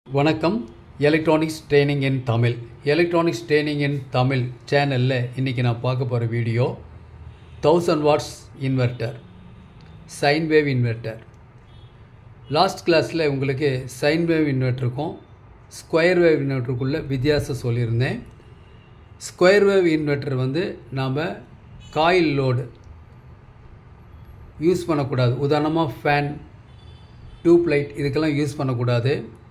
வணக்கம் electronics training in Tamil electronics training in Tamil சேனலில் இன்றைக்கி நான் பார்க்க போகிற video thousand watts inverter sine wave inverter last கிளாஸில் உங்களுக்கு சைன் வேவ் இன்வெர்ட்டருக்கும் ஸ்கொயர் வேவ் இன்வெர்ட்டருக்குள்ள வித்தியாசம் சொல்லியிருந்தேன் ஸ்கொயர் வேவ் இன்வெர்ட்டர் வந்து நாம் காயில் லோடு யூஸ் பண்ணக்கூடாது உதாரணமாக ஃபேன் டியூப் லைட் இதுக்கெல்லாம் யூஸ் பண்ணக்கூடாது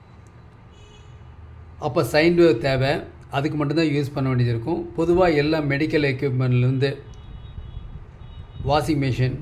அப்போ சைன் வேவ் தேவை அதுக்கு மட்டும்தான் யூஸ் பண்ண வேண்டியது இருக்கும் பொதுவாக எல்லா மெடிக்கல் எக்யூப்மெண்ட்லேருந்து வாஷிங் மிஷின்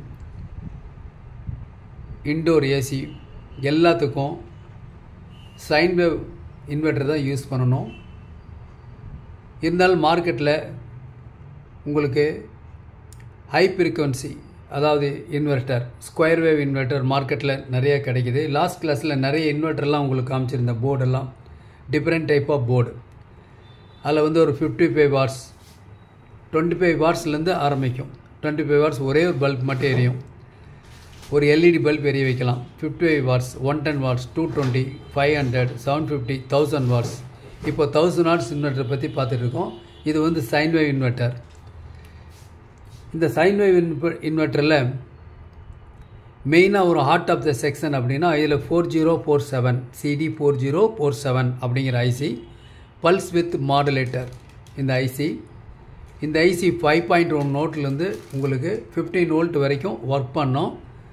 இன்டோர் ஏசி எல்லாத்துக்கும் சைன் வேவ் இன்வெர்ட்டர் தான் யூஸ் பண்ணணும் இருந்தாலும் மார்க்கெட்டில் உங்களுக்கு ஹை ஃப்ரீக்வன்சி அதாவது இன்வெர்ட்டர் ஸ்கொயர் வேவ் இன்வெர்ட்டர் மார்க்கெட்டில் நிறைய கிடைக்குது லாஸ்ட் கிளாஸில் நிறைய இன்வெர்ட்டர்லாம் உங்களுக்கு காமிச்சிருந்த போர்டெல்லாம் டிஃப்ரெண்ட் டைப் ஆஃப் போர்டு அதில் வந்து ஒரு fifty five watts twenty five வாட்ஸ்லேருந்து ஆரம்பிக்கும் டுவெண்ட்டி ஃபைவ் வாட்ஸ் ஒரே ஒரு பல்ப் மட்டும் எரியும் ஒரு எல்இடி பல்ப் எரிய வைக்கலாம் fifty five watts one ten watts two twenty five hundred seven fifty thousand watts இப்போ தௌசண்ட் வாட்ஸ் இன்வெர்ட்டரை பற்றி பார்த்துட்டு இருக்கோம் இது வந்து சைன் வேவ் இன்வெர்ட்டர் இந்த சைன் வேவ் இன்வெர்ட்டரில் மெயினாக ஒரு ஹார்ட் ஆஃப் த செக்ஷன் அப்படின்னா இதில் four zero four seven CD four zero four seven அப்படிங்கிற ஐசி பல்ஸ் வித் மாடுலேட்டர் இந்த ஐசி இந்த ஐசி ஃபைவ் பாயிண்ட் ஒன் நோட்லேருந்து உங்களுக்கு ஃபிஃப்டீன் வோல்ட் வரைக்கும் ஒர்க் பண்ணோம்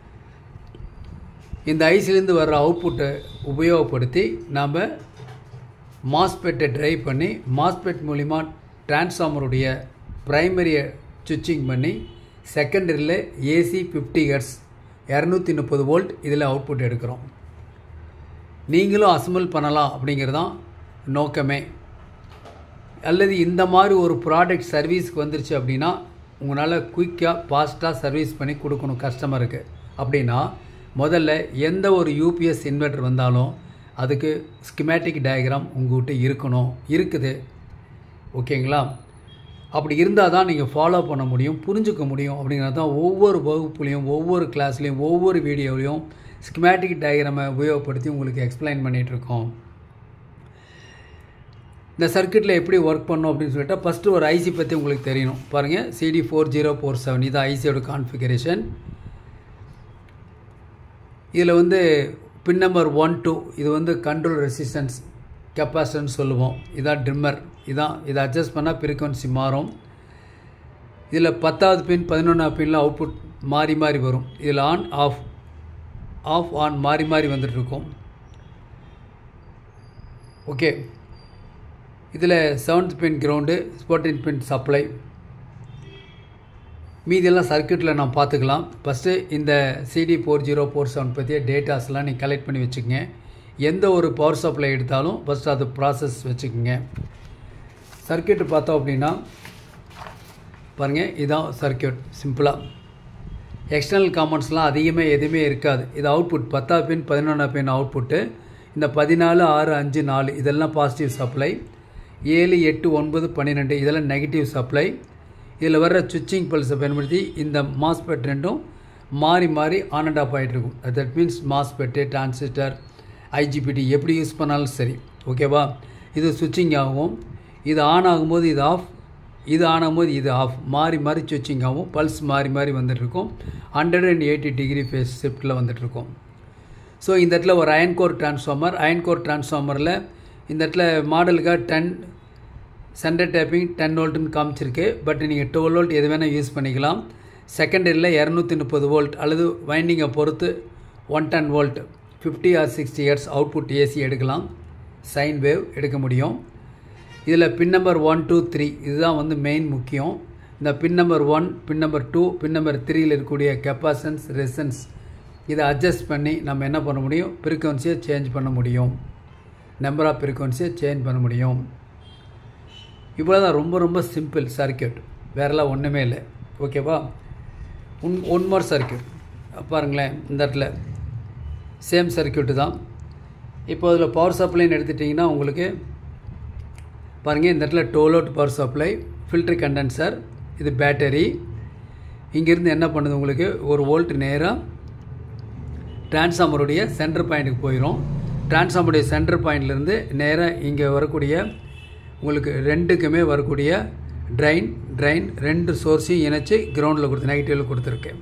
இந்த ஐசிலேருந்து வர்ற அவுட்புட்டை உபயோகப்படுத்தி நாம் மாஸ்பெட்டை ட்ரைவ் பண்ணி மாஸ்பெட் மூலிமா டிரான்ஸ்ஃபார்மருடைய ப்ரைமரியை சுவிட்சிங் பண்ணி செகண்டரியில் ஏசி ஃபிஃப்டி ஹெர்ட்ஸ் இரநூத்தி முப்பது வோல்ட் இதில் அவுட்புட் எடுக்கிறோம் நீங்களும் அசம்பிள் பண்ணலாம் அப்படிங்கிறது தான் நோக்கமே அல்லது இந்த மாதிரி ஒரு ப்ராடக்ட் சர்வீஸ்க்கு வந்துருச்சு அப்படின்னா உங்களால் குயிக்காக ஃபாஸ்ட்டாக சர்வீஸ் பண்ணி கொடுக்கணும் கஸ்டமருக்கு அப்படின்னா முதல்ல எந்த ஒரு யூபிஎஸ் இன்வெர்ட்டர் வந்தாலும் அதுக்கு ஸ்கிமேட்டிக் டயக்ராம் உங்கள்கிட்ட இருக்கணும் இருக்குது ஓகேங்களா அப்படி இருந்தால் தான் நீங்கள் ஃபாலோ பண்ண முடியும் புரிஞ்சுக்க முடியும் அப்படிங்கிறது தான் ஒவ்வொரு வகுப்புலேயும் ஒவ்வொரு கிளாஸ்லேயும் ஒவ்வொரு வீடியோலையும் ஸ்கிமேட்டிக் டயக்ராமை உபயோகப்படுத்தி உங்களுக்கு எக்ஸ்பிளைன் பண்ணிகிட்ருக்கோம் இந்த சர்க்கியூட்டில் எப்படி ஒர்க் பண்ணும் அப்படின்னு சொல்லிட்டு ஃபஸ்ட்டு ஒரு ஐசி பற்றி உங்களுக்கு தெரியணும் பாருங்கள் CD four zero four seven இது ஐசியோட கான்ஃபிகரேஷன் இதில் வந்து பின் நம்பர் ஒன் டூ இது வந்து கண்ட்ரோல் ரெசிஸ்டன்ஸ் கெப்பாசிட்டன்ஸ் சொல்லுவோம் இதான் ட்ரிம்மர் இதான் இதை அட்ஜஸ்ட் பண்ணால் ஃப்ரீக்வன்சி மாறும் இதில் பத்தாவது பின் பதினொன்றாவது பின்னில் அவுட்புட் மாறி மாறி வரும் இதில் ஆன் ஆஃப் ஆஃப் ஆன் மாறி மாறி வந்துட்டுருக்கும் ஓகே இதில் செவன்த் பின் கிரவுண்டு ஸ்போர்டின் பின் சப்ளை மீதியெல்லாம் சர்க்கியூட்டில் நான் பார்த்துக்கலாம் ஃபஸ்ட்டு இந்த CD four zero four seven பற்றிய டேட்டாஸ்லாம் நீங்கள் கலெக்ட் பண்ணி வச்சுக்கோங்க எந்த ஒரு பவர் சப்ளை எடுத்தாலும் ஃபஸ்ட்டு அது ப்ராசஸ் வச்சுக்கோங்க சர்க்கியூட் பார்த்தோம் அப்படின்னா பாருங்கள் இதான் சர்க்கியூட் சிம்பிளாக எக்ஸ்டர்னல் காமன்ஸ்லாம் அதிகமாக எதுவுமே இருக்காது இது அவுட்புட் பத்தாவது பின் பதினொன்றாம் பின் அவுட்புட்டு இந்த பதினாலு ஆறு அஞ்சு நாலு இதெல்லாம் பாசிட்டிவ் சப்ளை ஏழு எட்டு ஒன்பது பன்னிரெண்டு இதெல்லாம் நெகட்டிவ் சப்ளை இதில் வர்ற சுவிட்சிங் பல்ஸை பயன்படுத்தி இந்த மாஸ்பெட் ரெண்டும் மாறி மாறி ஆன் அண்ட் ஆஃப் ஆகிட்டு இருக்கும் that means MOSFET transistor IGBT எப்படி யூஸ் பண்ணாலும் சரி ஓகேவா இது சுவிட்சிங் ஆகும் இது ஆன் ஆகும்போது இது ஆஃப் இது ஆன் ஆகும்போது இது ஆஃப் மாறி மாறி சுவிட்சிங் ஆகும் பல்ஸ் மாறி மாறி வந்துட்டுருக்கும் hundred and eighty degree phase ஷிஃப்ட்டில் வந்துட்டுருக்கும் ஸோ இந்த இடத்துல ஒரு iron core transformer iron core டிரான்ஸ்ஃபார்மரில் இந்த இடத்துல மாடலுக்காக டென் சென்டர் டேப்பிங் டென் வோல்ட்டுன்னு காமிச்சிருக்கு பட் நீங்கள் டுவெல் வோல்ட் எது வேணால் யூஸ் பண்ணிக்கலாம் செகண்டரியில் இரநூத்தி முப்பது வோல்ட் அல்லது வைண்டிங்கை பொறுத்து one ten volt fifty or sixty hertz output AC எடுக்கலாம் சைன் வேவ் எடுக்க முடியும் இதில் pin number one two three இதுதான் வந்து மெயின் முக்கியம் இந்த pin number one pin number two pin number த்ரீயில் இருக்கக்கூடிய கெப்பாசன்ஸ் ரெசன்ஸ் இதை அட்ஜஸ்ட் பண்ணி நம்ம என்ன பண்ண முடியும் ஃப்ரீக்வன்சியை சேஞ்ச் பண்ண முடியும் நம்பர் ஆஃப் ஃப்ரீக்வன்சியை சேஞ்ச் பண்ண முடியும் இவ்வளோ தான் ரொம்ப ரொம்ப சிம்பிள் சர்க்கியூட் வேறெல்லாம் ஒன்றுமே இல்லை ஓகேவா ஒன் ஒன் மோர் சர்க்கியூட் பாருங்களேன் இந்த இடத்துல சேம் சர்க்கியூட்டு தான் இப்போ அதில் பவர் சப்ளைன்னு எடுத்துட்டிங்கன்னா உங்களுக்கு பாருங்கள் இந்த இடத்துல டோலோட் பவர் சப்ளை ஃபில்ட்ரு கண்டென்சர் இது பேட்டரி இங்கேருந்து என்ன பண்ணுது உங்களுக்கு ஒரு வோல்ட் நேராக டிரான்ஸ்ஃபார்மருடைய சென்டர் பாயிண்ட்டுக்கு போயிடும் டிரான்ஸ்ஃபார்முடைய சென்டர் பாயிண்ட்லேருந்து நேராக இங்கே வரக்கூடிய உங்களுக்கு ரெண்டுக்குமே வரக்கூடிய ட்ரைன் ட்ரைன் ரெண்டு சோர்ஸையும் இணைச்சி கிரவுண்டில் கொடுத்து நெகட்டிவில் கொடுத்துருக்கேன்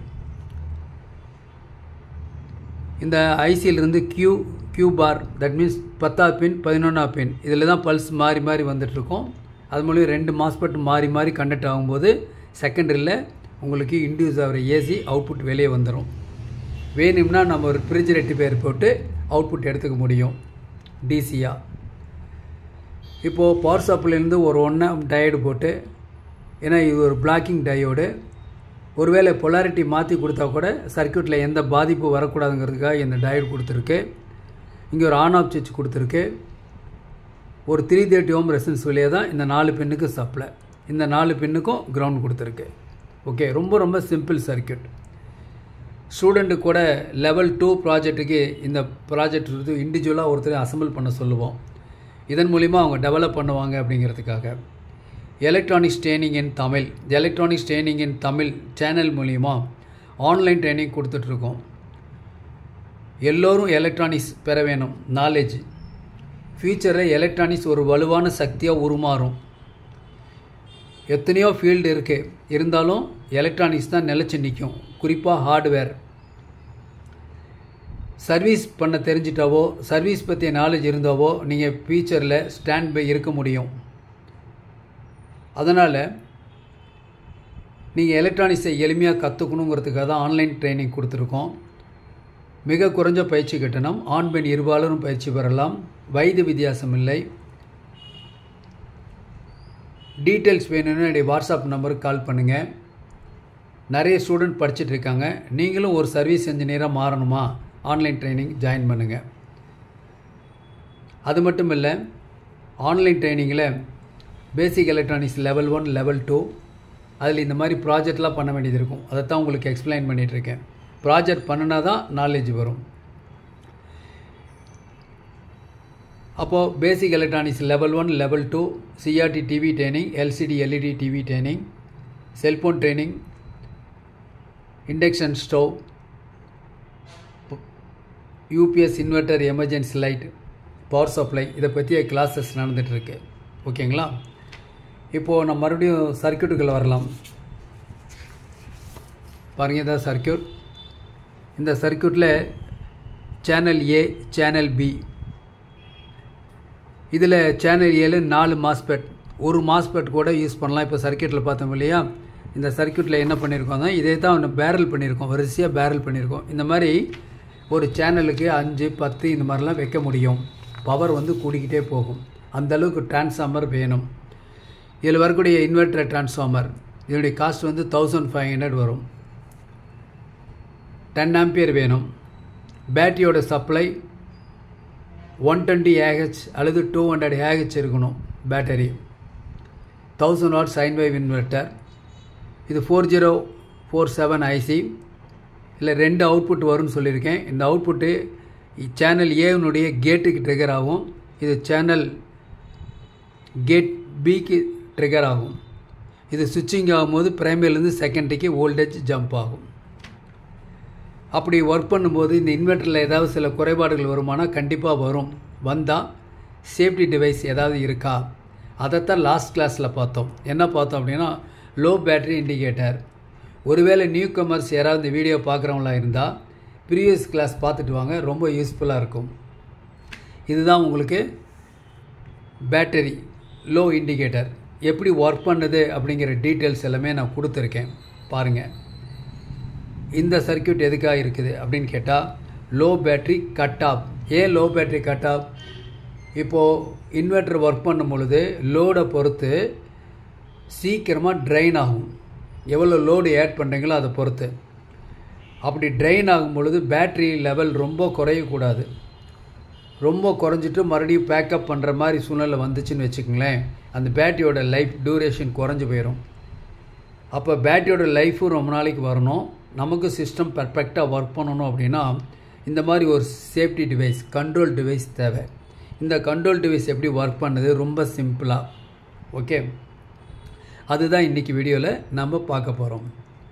இந்த ஐசியிலிருந்து Q Q bar that means பத்தாவது பின் பதினொன்றாவது பின் இதில் தான் பல்ஸ் மாறி மாறி வந்துட்டுருக்கோம் அது மூலியம் ரெண்டு மாஸ்பெட் மாறி மாறி கண்டக்ட் ஆகும்போது செகண்டரியில் உங்களுக்கு இன்டியூஸ் ஆகிற ஏசி அவுட்புட் வெளியே வந்துடும் வேணும்னா நம்ம ஒரு ஃப்ரிட்ஜ் ரெட்டிஃபையர் போட்டு அவுட்புட் எடுத்துக்க முடியும் டிசியாக இப்போது பவர் சப்ளைலேருந்து ஒரு ஒன்றை டயோடு போட்டு ஏன்னா இது ஒரு பிளாக்கிங் டயோடு ஒருவேளை பொலாரிட்டி மாற்றி கொடுத்தா கூட சர்க்கியூட்டில் எந்த பாதிப்பு வரக்கூடாதுங்கிறதுக்காக இந்த டயோடு கொடுத்துருக்கு இங்கே ஒரு ஆன் ஆஃப் சுவிட்ச் கொடுத்துருக்கு ஒரு த்ரீ தேர்ட்டி ஓம் ரெசன்ஸ் வழியாக தான் இந்த நாலு பின்னுக்கு சப்ளை இந்த நாலு பின்னுக்கும் கிரவுண்ட் கொடுத்துருக்கு ஓகே ரொம்ப ரொம்ப சிம்பிள் சர்க்கியூட் ஸ்டூடெண்ட்டு கூட லெவல் டூ ப்ராஜெக்ட்டுக்கு இந்த ப்ராஜெக்ட் வந்து இண்டிவிஜுவலாக ஒருத்தர் அசம்பிள் பண்ண சொல்லுவோம் இதன் மூலிமா அவங்க டெவலப் பண்ணுவாங்க அப்படிங்கிறதுக்காக electronics training in Tamil electronics training in Tamil channel மூலிமா ஆன்லைன் ட்ரைனிங் கொடுத்துட்ருக்கோம் எல்லோரும் எலக்ட்ரானிக்ஸ் பெற வேணும் நாலேஜ் ஃப்யூச்சரில் எலக்ட்ரானிக்ஸ் ஒரு வலுவான சக்தியாக உருமாறும் எத்தனையோ ஃபீல்டு இருக்குது இருந்தாலும் எலக்ட்ரானிக்ஸ் தான் நிலச்சி நிற்கும் குறிப்பாக ஹார்ட்வேர் சர்வீஸ் பண்ண தெரிஞ்சிட்டாவோ சர்வீஸ் பற்றிய நாலேஜ் இருந்தாவோ நீங்கள் ஃபியூச்சரில் ஸ்டாண்ட் பை இருக்க முடியும் அதனால் நீங்கள் எலக்ட்ரானிக்ஸை எளிமையாக கற்றுக்கணுங்கிறதுக்காக தான் ஆன்லைன் ட்ரைனிங் கொடுத்துருக்கோம் மிக குறைஞ்ச பயிற்சி கட்டணம் ஆண் பெண் இருபாலரும் பயிற்சி பெறலாம் வயது வித்தியாசம் இல்லை டீட்டெயில்ஸ் வேணும்னு என்னுடைய வாட்ஸ்அப் நம்பருக்கு கால் பண்ணுங்கள் நிறைய ஸ்டூடெண்ட் படிச்சுட்டு இருக்காங்க நீங்களும் ஒரு சர்வீஸ் இன்ஜினியராக மாறணுமா ஆன்லைன் ட்ரைனிங் ஜாயின் பண்ணுங்கள் அது மட்டும் இல்லை ஆன்லைன் ட்ரைனிங்கில் basic electronics level one level two அதில் இந்த மாதிரி ப்ராஜெக்ட்லாம் பண்ண வேண்டியது இருக்கும் அதை தான் உங்களுக்கு எக்ஸ்பிளைன் பண்ணிகிட்ருக்கேன் ப்ராஜெக்ட் பண்ணினா தான் நாலேஜ் வரும் அப்போது basic electronics level one level two CRT TV training LCD LED TV training cellphone training induction stove UPS inverter emergency light power supply இதை பற்றிய கிளாஸஸ் நடந்துகிட்ருக்கு ஓகேங்களா இப்போது நம்ம மறுபடியும் சர்க்கியூட்டுக்குள்ளே வரலாம் பாருங்கள் இதான் சர்க்கியூட் இந்த சர்க்கியூட்டில் சேனல் ஏ சேனல் பி இதில் சேனல் ஏழு நாலு மாஸ்பெட் ஒரு மாஸ்பெட் கூட யூஸ் பண்ணலாம் இப்போ சர்க்கியூட்டில் பார்த்தோம் இல்லையா இந்த சர்க்கியூட்டில் என்ன பண்ணியிருக்கோம் தான் இதே தான் பேரல் பண்ணியிருக்கோம் வரிசையாக பேரல் பண்ணியிருக்கோம் இந்த மாதிரி ஒரு சேனலுக்கு அஞ்சு பத்து இந்த மாதிரிலாம் வைக்க முடியும் பவர் வந்து கூடிக்கிட்டே போகும் அந்தளவுக்கு டிரான்ஸ்ஃபார்மர் வேணும் இதில் வரக்கூடிய இன்வெர்டர் டிரான்ஸ்ஃபார்மர் இதனுடைய காஸ்ட் வந்து தௌசண்ட் ஃபைவ் ஹண்ட்ரட் வரும் டென் ஆம்பியர் வேணும் பேட்டரியோட சப்ளை ஒன் டுவெண்ட்டி ஏஹெச் அல்லது டூ ஹண்ட்ரட் ஏஹெச் இருக்கணும் battery thousand watt sine wave inverter இது four zero four seven IC இல்லை ரெண்டு அவுட்புட் வரும்னு சொல்லியிருக்கேன் இந்த அவுட்புட்டு சேனல் ஏனுடைய கேட்டுக்கு ட்ரிகர் ஆகும் இது சேனல் கேட் பிக்கு ட்ரிகர் ஆகும் இது சுவிட்சிங் ஆகும்போது பிரைமரிலேருந்து செகண்டரிக்கு வோல்டேஜ் ஜம்ப் ஆகும் அப்படி ஒர்க் பண்ணும்போது இந்த இன்வெர்ட்டரில் ஏதாவது சில குறைபாடுகள் வருமானா கண்டிப்பாக வரும் வந்தால் சேஃப்டி டிவைஸ் ஏதாவது இருக்கா அதைத்தான் லாஸ்ட் கிளாஸில் பார்த்தோம் என்ன பார்த்தோம் அப்படின்னா லோ பேட்டரி இண்டிகேட்டர் ஒருவேளை நியூ கமர்ஸ் யாராவது இந்த வீடியோ பார்க்குறவங்களா இருந்தால் ப்ரீவியஸ் கிளாஸ் பார்த்துட்டு வாங்க ரொம்ப யூஸ்ஃபுல்லாக இருக்கும் இதுதான் உங்களுக்கு பேட்டரி லோ இண்டிகேட்டர் எப்படி ஒர்க் பண்ணுது அப்படிங்கிற டீட்டெயில்ஸ் எல்லாமே நான் கொடுத்துருக்கேன் பாருங்கள் இந்த சர்க்கியூட் எதுக்காக இருக்குது அப்படின்னு கேட்டால் லோ பேட்ரி கட் ஆஃப் ஏன் லோ பேட்ரி கட் ஆஃப் இப்போது இன்வெர்ட்டர் ஒர்க் பண்ணும் பொழுது லோடை பொறுத்து சீக்கிரமாக ட்ரைன் ஆகும் எவ்வளோ லோடு ஆட் பண்ணுறீங்களோ அதை பொறுத்து அப்படி ட்ரைன் ஆகும் பொழுது பேட்ரி லெவல் ரொம்ப குறையக்கூடாது ரொம்ப குறைஞ்சிட்டு மறுபடியும் பேக்கப் பண்ணுற மாதிரி சூழ்நிலை வந்துச்சுன்னு வச்சுக்கோங்களேன் அந்த பேட்டரியோட லைஃப் டியூரேஷன் குறைஞ்சி போயிடும் அப்போ பேட்டரியோட லைஃபும் ரொம்ப நாளைக்கு வரணும் நமக்கு சிஸ்டம் பர்ஃபெக்டாக ஒர்க் பண்ணணும் அப்படின்னா இந்த மாதிரி ஒரு சேஃப்டி டிவைஸ் கண்ட்ரோல் டிவைஸ் தேவை இந்த கண்ட்ரோல் டிவைஸ் எப்படி ஒர்க் பண்ணுது ரொம்ப சிம்பிளாக ஓகே அதுதான் இன்றைக்கி வீடியோவில் நம்ம பார்க்க போகிறோம்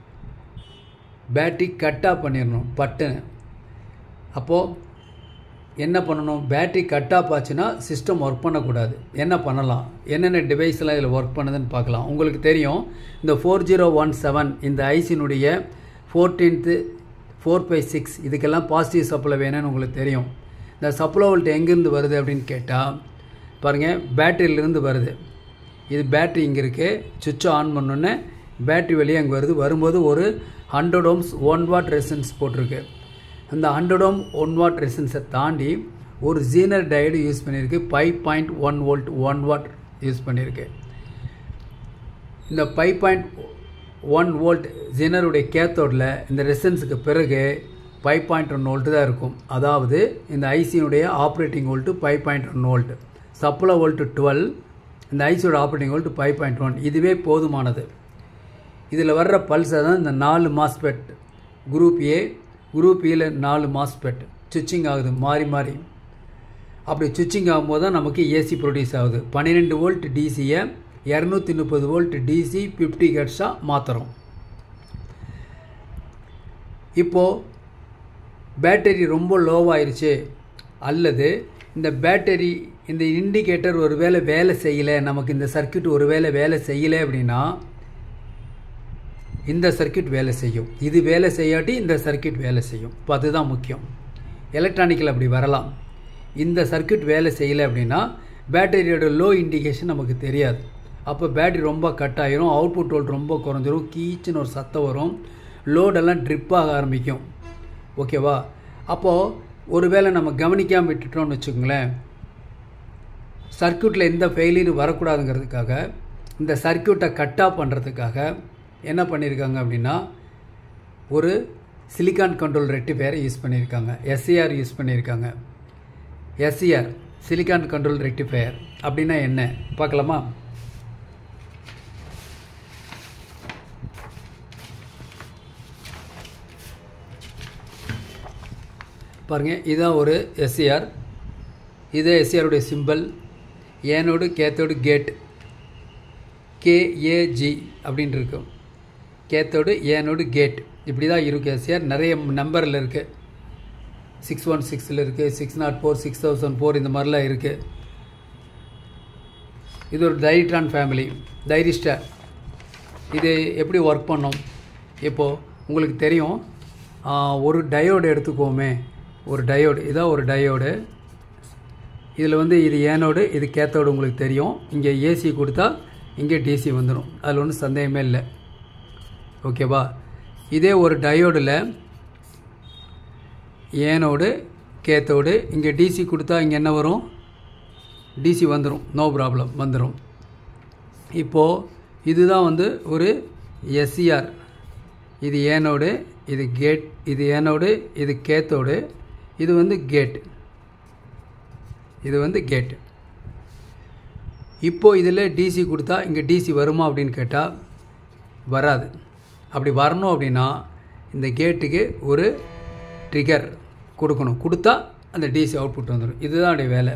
பேட்டரி கட்டாக பண்ணிடணும் பட்டுன்னு அப்போது என்ன பண்ணணும் பேட்டரி கட் ஆஃப் ஆச்சுன்னா சிஸ்டம் ஒர்க் பண்ணக்கூடாது என்ன பண்ணலாம் என்னென்ன டிவைஸ்லாம் இதில் ஒர்க் பண்ணுதுன்னு பார்க்கலாம் உங்களுக்கு தெரியும் இந்த ஃபோர் ஜீரோ ஒன் செவன் இந்த ஐசினுடைய ஃபோர்டீன்த்து ஃபோர் ஃபைவ் சிக்ஸ் இதுக்கெல்லாம் பாசிட்டிவ் சப்ளை வேணும்னு உங்களுக்கு தெரியும் இந்த சப்ளை வோல்ட் எங்கேருந்து வருது அப்படின்னு கேட்டால் பாருங்கள் பேட்டரியிலேருந்து வருது இது பேட்ரி இங்கே இருக்குது சுவிட்சை ஆன் பண்ணோன்னே பேட்ரி வெளியே அங்கே வருது வரும்போது ஒரு hundred ohms one watt resistance போட்டிருக்கு அந்த ஹண்ட்ரட் ஓம் ஒன் வாட் ரெசன்ஸை தாண்டி ஒரு ஜீனர் டயடு யூஸ் பண்ணியிருக்கு five point one volt one watt use பண்ணியிருக்கு இந்த ஃபைவ் பாயிண்ட் ஒன் வோல்ட் ஜீனருடைய கேத்தோடில் இந்த ரெசன்ஸுக்கு பிறகு ஃபைவ் பாயிண்ட் ஒன் வோல்ட்டு தான் இருக்கும் அதாவது இந்த ஐசியினுடைய operating volt five point one volt supply volt twelve இந்த ஐசியோட operating volt five point one இதுவே போதுமானது இதில் வர்ற பல்ஸை தான் இந்த நாலு மாஸ்பெட் குரூப் ஏ குரூப் ஏல நாலு மாஸ்பெட் சுவிட்சிங் ஆகுது மாறி மாறி அப்படி சுவிட்சிங் ஆகும்போது தான் நமக்கு ஏசி ப்ரொடியூஸ் ஆகுது பன்னிரெண்டு வோல்ட் டிசியை இரநூத்தி முப்பது வோல்ட் டிசி ஃபிஃப்டி கட்ஸாக மாற்றுறோம் இப்போது பேட்டரி ரொம்ப லோவாயிருச்சு அல்லது இந்த பேட்டரி இந்த இண்டிகேட்டர் ஒரு வேளை வேலை செய்யலை நமக்கு இந்த சர்க்கியூட் ஒரு வேளை வேலை செய்யலை அப்படின்னா இந்த சர்க்கியூட் வேலை செய்யும் இது வேலை செய்யாட்டி இந்த சர்க்கியூட் வேலை செய்யும் இப்போ அதுதான் முக்கியம் எலக்ட்ரானிக்கில் அப்படி வரலாம் இந்த சர்க்கியூட் வேலை செய்யலை அப்படின்னா பேட்டரியோட லோ இண்டிகேஷன் நமக்கு தெரியாது அப்போ பேட்டரி ரொம்ப கட் ஆகிரும் அவுட்புட் வோல்ட் ரொம்ப குறைஞ்சிரும் கீச்சுன்னு ஒரு சத்தம் வரும் லோடெல்லாம் ட்ரிப் ஆக ஆரம்பிக்கும் ஓகேவா அப்போது ஒருவேளை நம்ம கவனிக்காமல் விட்டுட்டோம்னு வச்சுக்கோங்களேன் சர்க்கியூட்டில் எந்த ஃபெயிலியர் வரக்கூடாதுங்கிறதுக்காக இந்த சர்க்கியூட்டை கட் ஆஃப் பண்ணுறதுக்காக என்ன பண்ணியிருக்காங்க அப்படின்னா ஒரு சிலிக்கான் கண்ட்ரோல் ரெக்டிஃபையரை யூஸ் பண்ணியிருக்காங்க எஸ்சிஆர் யூஸ் பண்ணியிருக்காங்க எஸ்சிஆர் சிலிக்கான் கண்ட்ரோல் ரெக்டிஃபையர் அப்படின்னா என்ன பார்க்கலாமா பாருங்கள் இதுதான் ஒரு எஸ்சிஆர் இது எஸ்சிஆருடைய simple anode cathode gate KAG அப்படின்னு இருக்கும் கேத்தோடு ஏனோடு கேட் இப்படி தான் இருக்கும் எஸ்சிஆர் நிறைய நம்பரில் இருக்குது சிக்ஸ் ஒன் சிக்ஸில் இருக்குது six naught four six thousand four இந்த மாதிரிலாம் இருக்குது இது ஒரு டைட்ரான் ஃபேமிலி டைரிஸ்டர் இது எப்படி ஒர்க் பண்ணோம் இப்போது உங்களுக்கு தெரியும் ஒரு டயோடு எடுத்துக்கோமே ஒரு டயோடு இதான் ஒரு டயோடு இதில் வந்து இது ஏனோடு இது கேத்தோடு உங்களுக்கு தெரியும் இங்கே ஏசி கொடுத்தா இங்கே டிசி வந்துடும் அதில் ஒன்றும் சந்தேகமே இல்லை ஓகேவா இதே ஒரு டயோடில் ஏனோடு கேத்தோடு இங்கே டிசி கொடுத்தா இங்கே என்ன வரும் டிசி வந்துடும் நோ ப்ராப்ளம் வந்துடும் இப்போது இதுதான் வந்து ஒரு எஸ்சிஆர் இது ஏனோடு இது கேட் இது ஏனோடு இது கேத்தோடு இது வந்து கேட் இது வந்து கேட் இப்போது இதில் டிசி கொடுத்தா இங்கே டிசி வருமா அப்படின்னு கேட்டால் வராது அப்படி வரணும் அப்படின்னா இந்த கேட்டுக்கு ஒரு ட்ரிகர் கொடுக்கணும் கொடுத்தா அந்த டிசி அவுட்புட் வந்துடும் இதுதான் அப்படியே வேலை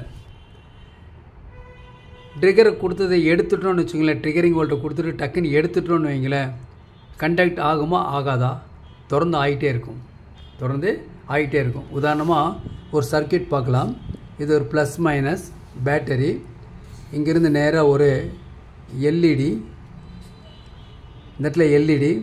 ட்ரிகரை கொடுத்ததை எடுத்துட்டோம்னு வச்சுங்களேன் ட்ரிகரிங் வோல்ட்டை கொடுத்துட்டு டக்குன்னு எடுத்துட்டோம்னு வைங்களேன் கண்டக்ட் ஆகுமா ஆகாதா தொடர்ந்து ஆகிட்டே இருக்கும் தொடர்ந்து ஆகிட்டே இருக்கும் உதாரணமாக ஒரு சர்க்கியூட் பார்க்கலாம் இது ஒரு ப்ளஸ் மைனஸ் பேட்டரி இங்கேருந்து நேராக ஒரு எல்இடி இந்த இடத்துல LED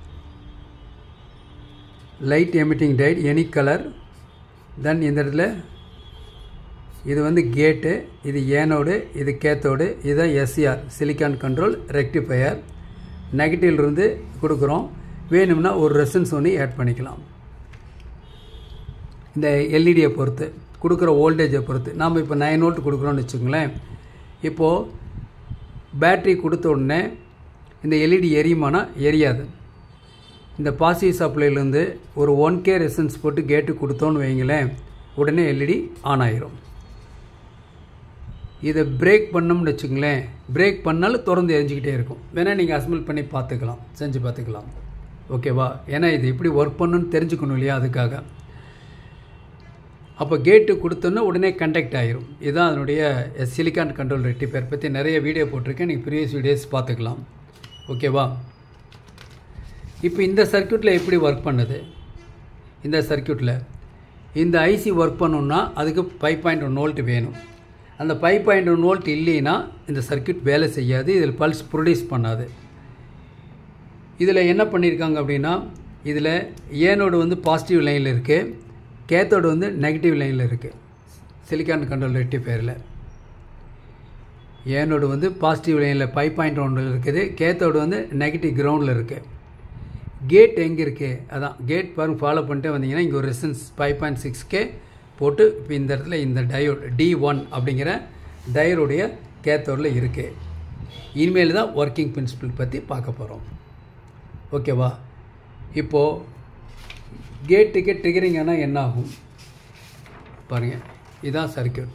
light emitting diode any colour then இந்த இடத்துல இது வந்து கேட்டு இது ஏனோடு இது கேத்தோடு இதுதான் எஸ்சிஆர் சிலிக்கான் கண்ட்ரோல் ரெக்டிஃபையர் நெகட்டிவ்லேருந்து கொடுக்குறோம் வேணும்னா ஒரு ரெசன்ஸ் ஒன்று ஆட் பண்ணிக்கலாம் இந்த எல்இடியை பொறுத்து கொடுக்குற வோல்டேஜை பொறுத்து நாம் இப்போ நைன் வோல்ட் கொடுக்குறோன்னு வச்சுக்கோங்களேன் இப்போது பேட்ரி கொடுத்த உடனே இந்த எல்இடி எரியுமானா எரியாது இந்த பாசிட்டிவ் சப்ளைலேருந்து ஒரு ஒன் கே ரெசன்ஸ் போட்டு கேட்டு கொடுத்தோன்னு வைங்களேன் உடனே எல்இடி ஆன் ஆயிரும் இதை பிரேக் பண்ணோம்னு வச்சுங்களேன் பிரேக் பண்ணாலும் திறந்து எரிஞ்சிக்கிட்டே இருக்கும் வேணால் நீங்கள் அசம்பிள் பண்ணி பார்த்துக்கலாம் செஞ்சு பார்த்துக்கலாம் ஓகேவா ஏன்னா இது எப்படி ஒர்க் பண்ணணும்னு தெரிஞ்சுக்கணும் இல்லையா அதுக்காக அப்போ கேட்டு கொடுத்தோன்னா உடனே கண்டக்ட் ஆகிரும் இதுதான் அதனுடைய சிலிக்கான் கண்ட்ரோல் ரெக்டிஃபயர் பற்றி நிறைய வீடியோ போட்டிருக்கேன் நீங்கள் ப்ரீவியஸ் வீடியோஸ் பார்த்துக்கலாம் ஓகேவா இப்போ இந்த சர்க்கியூட்டில் எப்படி ஒர்க் பண்ணுது இந்த சர்க்கியூட்டில் இந்த ஐசி ஒர்க் பண்ணணும்னா அதுக்கு ஃபைவ் பாயிண்ட் ஒன் வோல்ட் வேணும் அந்த ஃபைவ் பாயிண்ட் ஒன் வோல்ட் இல்லைன்னா இந்த சர்க்கியூட் வேலை செய்யாது இதில் பல்ஸ் ப்ரொடியூஸ் பண்ணாது இதில் என்ன பண்ணியிருக்காங்க அப்படின்னா இதில் ஏனோடு வந்து பாசிட்டிவ் லைனில் இருக்குது கேத்தோடு வந்து நெகட்டிவ் லைனில் இருக்குது சிலிக்கான் கண்ட்ரோல் ரெக்டிஃபயரில் ஏனோடு வந்து பாசிட்டிவ் லைனில் ஃபைவ் பாயிண்ட் ஒன்றில் இருக்குது கேத்தோடு வந்து நெகட்டிவ் கிரவுண்டில் இருக்குது கேட் எங்கே இருக்குது அதான் கேட் பாருங்க ஃபாலோ பண்ணிட்டே வந்தீங்கன்னா இங்கே ஒரு resistance five point six K போட்டு இப்போ இந்த இடத்துல இந்த டயோட் டி ஒன் அப்படிங்கிற டயருடைய கேத்தோடில் இருக்குது இனிமேல் தான் ஒர்க்கிங் பிரின்சிபல் பற்றி பார்க்க போகிறோம் ஓகேவா இப்போது கேட்டுக்கு ட்ரிகரிங் ஆனால் என்ன ஆகும் பாருங்கள் இதுதான் சர்க்கியூட்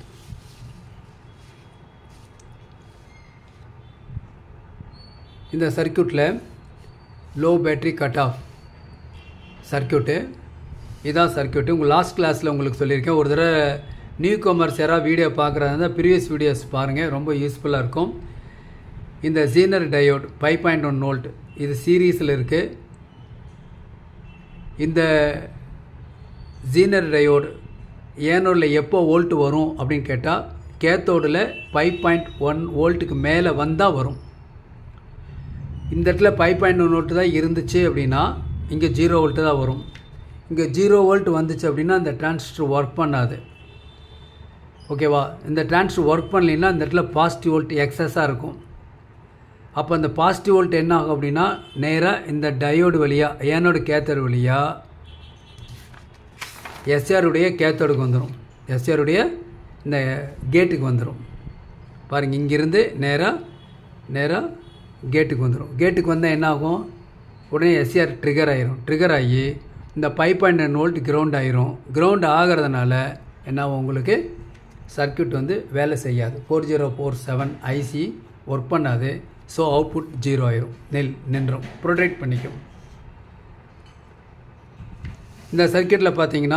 இந்த சர்க்கியூட்டில் low battery cut off circuit இதான் சர்க்கியூட்டு உங்கள் லாஸ்ட் கிளாஸில் உங்களுக்கு சொல்லியிருக்கேன் ஒரு தடவை நியூ கமர்ஸ் யாராவது வீடியோ பார்க்குறதா இருந்தால் ப்ரீவியஸ் வீடியோஸ் பாருங்கள் ரொம்ப யூஸ்ஃபுல்லாக இருக்கும் இந்த zener diode five point one volt இது சீரீஸில் இருக்குது இந்த ஜீனர் டயோடு ஏனோடில் எப்போ வோல்ட் வரும் அப்படின்னு கேட்டால் கேத்தோடில் ஃபைவ் பாயிண்ட் ஒன் வோல்ட்டுக்கு மேலே வந்தால் வரும் இந்த இடத்துல ஃபைவ் பாயிண்ட் ஒன் வோல்ட்டு தான் இருந்துச்சு அப்படின்னா இங்கே ஜீரோ வோல்ட்டு தான் வரும் இங்கே ஜீரோ வோல்ட் வந்துச்சு அப்படின்னா இந்த டிரான்சிஸ்டர் ஒர்க் பண்ணாது ஓகேவா இந்த டிரான்சிஸ்டர் ஒர்க் பண்ணலைன்னா இந்த இடத்துல பாசிட்டிவ் வோல்ட் எக்ஸஸாக இருக்கும் அப்போ அந்த பாசிட்டிவ் வோல்ட் என்ன ஆகும் அப்படின்னா நேராக இந்த டயோடு வழியாக ஏனோடு கேத்தர் வழியாக எஸ்ஆருடைய கேத்தோடுக்கு வந்துடும் எஸ்ஆருடைய இந்த கேட்டுக்கு வந்துடும் பாருங்கள் இங்கிருந்து நேராக நேராக கேட்டுக்கு வந்துடும் கேட்டுக்கு வந்தால் என்ன ஆகும் உடனே எஸ்ஆர் ட்ரிகர் ஆயிரும் ட்ரிகர் ஆகி இந்த five point nine volt ground ஆயிரும் கிரவுண்ட் ஆகிறதுனால என்ன ஆகும் உங்களுக்கு சர்க்கியூட் வந்து வேலை செய்யாது four zero four seven IC work பண்ணாது ஸோ அவுட்புட் ஜீரோ ஆயிரும் நெல் நின்றும் ப்ரொடெக்ட் பண்ணிக்கும் இந்த சர்க்கியூட்டில் பார்த்தீங்கன்னா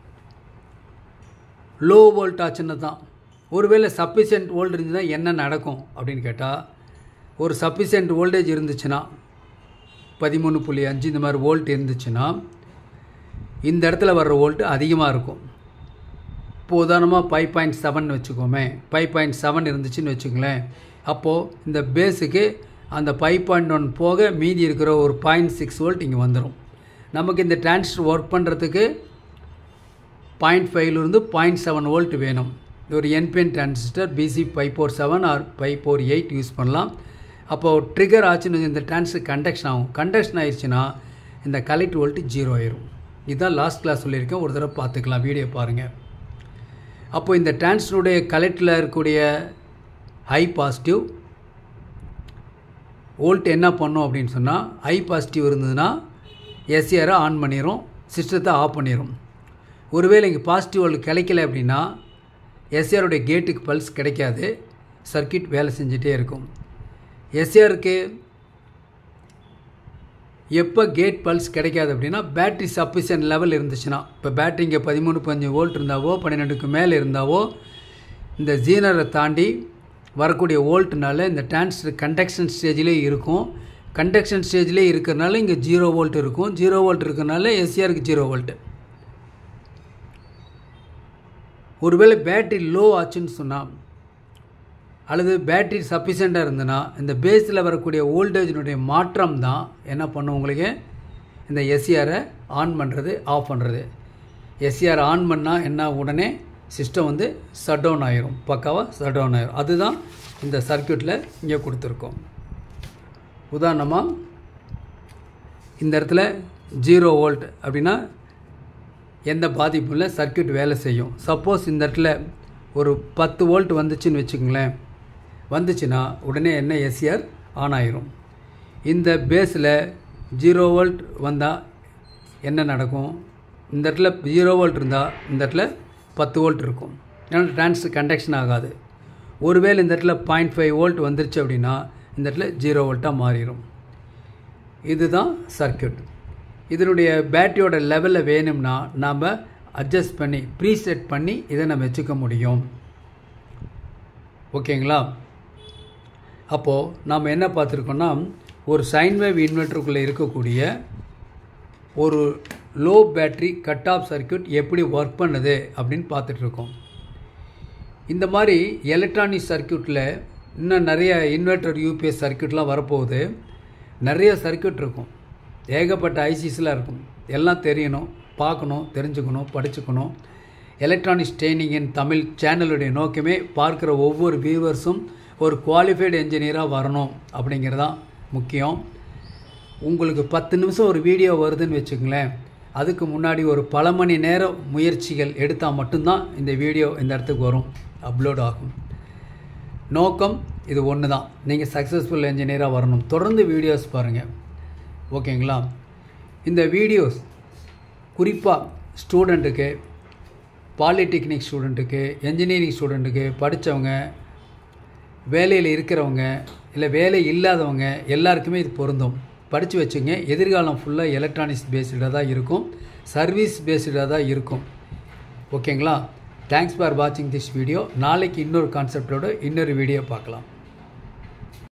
லோ வோல்ட் ஆச்சுன்னு தான் ஒருவேளை சஃபிஷியன்ட் வோல்ட் இருந்துச்சுன்னா என்ன நடக்கும் அப்படின்னு கேட்டால் ஒரு சஃபிஷியன்ட் வோல்டேஜ் இருந்துச்சுன்னா பதிமூணு புள்ளி அஞ்சு இந்த மாதிரி வோல்ட் இருந்துச்சுன்னா இந்த இடத்துல வர்ற வோல்ட் அதிகமாக இருக்கும் இப்போ உதாரணமாக ஃபைவ் பாயிண்ட் செவன் வச்சுக்கோமே ஃபைவ் பாயிண்ட் செவன் இருந்துச்சுன்னு வச்சுக்கோங்களேன் அப்போது இந்த பேஸுக்கு அந்த ஃபைவ் பாயிண்ட் ஒன் போக மீதி இருக்கிற ஒரு பாயிண்ட் சிக்ஸ் வோல்ட் இங்கே வந்துடும் நமக்கு இந்த டிரான்சிஸ்டர் ஒர்க் பண்ணுறதுக்கு பாயிண்ட் ஃபைவ்லேருந்து பாயிண்ட் செவன் வோல்ட் வேணும் இது ஒரு NPN transistor BC five four seven or five four eight use பண்ணலாம் அப்போது ட்ரிகர் ஆச்சுன்னு இந்த டிரான்சிஸ்டர் கண்டக்ஷன் ஆகும் கண்டக்ஷன் ஆயிடுச்சுன்னா இந்த கலெக்ட் வோல்ட் ஜீரோ ஆயிரும் இதுதான் லாஸ்ட் கிளாஸ் சொல்லியிருக்கேன் ஒரு தடவை பார்த்துக்கலாம் வீடியோ பாருங்கள் அப்போ இந்த டிரான்சிஸ்டருடைய கலெக்டில் இருக்கக்கூடிய ஹை பாசிட்டிவ் வோல்ட் என்ன பண்ணும் அப்படின்னு சொன்னால் ஹை பாசிட்டிவ் இருந்ததுன்னா எஸ்ஏரை ஆன் பண்ணிடும் சிஸ்டத்தை ஆஃப் பண்ணிடும் ஒருவேளை இங்கே பாசிட்டிவ் வோல்ட் கிடைக்கல அப்படின்னா எஸ்ஏருடைய கேட்டுக்கு பல்ஸ் கிடைக்காது சர்க்கியூட் வேலை செஞ்சுட்டே இருக்கும் எஸ்ஏருக்கு எப்போ கேட் பல்ஸ் கிடைக்காது அப்படின்னா பேட்ரி சஃபிஷியன்ட் லெவல் இருந்துச்சுன்னா இப்போ பேட்ரி இங்கே பதிமூணு பஞ்சு வோல்ட் இருந்தாவோ பன்னிரெண்டுக்கு மேலே இருந்தாவோ இந்த ஜீனரை தாண்டி வரக்கூடிய வோல்ட்னால இந்த டிரான்ஸ்டர் கண்டக்ஷன் ஸ்டேஜ்லேயே இருக்கும் கண்டக்ஷன் ஸ்டேஜ்லேயே இருக்கிறனால இங்கே ஜீரோ வோல்ட் இருக்கும் ஜீரோ வோல்ட் இருக்கிறனால எஸ்சிஆருக்கு ஜீரோ வோல்ட்டு ஒருவேளை பேட்ரி லோ ஆச்சுன்னு சொன்னால் அல்லது பேட்ரி சஃபிஷியண்ட்டாக இருந்ததுன்னா இந்த பேஸில் வரக்கூடிய வோல்டேஜினுடைய மாற்றம் தான் என்ன பண்ணும் உங்களுக்கு இந்த எஸ்சிஆரை ஆன் பண்ணுறது ஆஃப் பண்ணுறது எஸ்சிஆர் ஆன் பண்ணால் என்ன உடனே சிஸ்டம் வந்து ஷட் டவுன் ஆயிரும் பக்காவாக ஷட் டவுன் ஆயிரும் அதுதான் இந்த சர்க்கியூட்டில் இங்கே கொடுத்துருக்கோம் உதாரணமாக இந்த இடத்துல ஜீரோ வோல்ட் அப்படின்னா எந்த பாதிப்பும் இல்லை சர்க்கியூட் வேலை செய்யும் சப்போஸ் இந்த இடத்துல ஒரு பத்து வோல்ட் வந்துச்சுன்னு வச்சுக்கோங்களேன் வந்துச்சுன்னா உடனே என்ன எஸ்சிஆர் ஆன் ஆயிரும் இந்த பேஸில் ஜீரோ வோல்ட் வந்தால் என்ன நடக்கும் இந்த இடத்துல ஜீரோ வோல்ட் இருந்தால் இந்த இடத்துல பத்து வோல்ட் இருக்கும் ஏன்னா டிரான்ஸ் கண்டக்ஷன் ஆகாது ஒருவேளை இந்த இடத்துல பாயிண்ட் ஃபைவ் வோல்ட் வந்துருச்சு அப்படின்னா இந்த இடத்துல ஜீரோ வோல்ட்டாக மாறிடும் இதுதான் சர்க்கியூட் இதனுடைய பேட்டரியோட லெவலில் வேணும்னா நாம் அட்ஜஸ்ட் பண்ணி ப்ரீசெட் பண்ணி இதை நம்ம வச்சுக்க முடியும் ஓகேங்களா அப்போது நாம் என்ன பார்த்துருக்கோன்னா ஒரு சைன் வேவ் இன்வெர்ட்டருக்குள்ளே இருக்கக்கூடிய ஒரு low battery cut off circuit எப்படி ஒர்க் பண்ணுது அப்படின்னு பார்த்துட்ருக்கோம் இந்த மாதிரி எலக்ட்ரானிக் சர்க்கியூட்டில் இன்னும் நிறைய இன்வெர்டர் யூபிஎஸ் சர்க்கியூட்லாம் வரப்போகுது நிறைய சர்க்கியூட் இருக்கும் ஏகப்பட்ட ஐசிஸ்லாம் இருக்கும் எல்லாம் தெரியணும் பார்க்கணும் தெரிஞ்சுக்கணும் படிச்சுக்கணும் எலக்ட்ரானிக்ஸ் ட்ரைனிங் இன் தமிழ் சேனலுடைய நோக்கமே பார்க்குற ஒவ்வொரு வியூவர்ஸும் ஒரு குவாலிஃபைடு என்ஜினியராக வரணும் அப்படிங்கிறதான் முக்கியம் உங்களுக்கு பத்து நிமிஷம் ஒரு வீடியோ வருதுன்னு வச்சுக்கங்களேன் அதுக்கு முன்னாடி ஒரு பல மணி நேரம் முயற்சிகள் எடுத்தால் மட்டும்தான் இந்த வீடியோ இந்த இடத்துக்கு வரும் அப்லோட் ஆகும் நோக்கம் இது ஒன்று தான் நீங்கள் சக்ஸஸ்ஃபுல் என்ஜினியராக வரணும் தொடர்ந்து வீடியோஸ் பாருங்கள் ஓகேங்களா இந்த வீடியோஸ் குறிப்பாக ஸ்டூடெண்ட்டுக்கு பாலிடெக்னிக் ஸ்டூடெண்ட்டுக்கு என்ஜினியரிங் ஸ்டூடெண்ட்டுக்கு படித்தவங்க வேலையில் இருக்கிறவங்க இல்லை வேலை இல்லாதவங்க எல்லாருக்குமே இது பொருந்தும் படித்து வச்சுங்க எதிர்காலம் ஃபுல்லாக எலக்ட்ரானிக்ஸ் பேஸ்டாக தான் இருக்கும் சர்வீஸ் பேஸ்டாக தான் இருக்கும் ஓகேங்களா தேங்க்ஸ் ஃபார் வாட்சிங் திஸ் வீடியோ நாளைக்கு இன்னொரு கான்செப்டோட இன்னொரு வீடியோ பார்க்கலாம்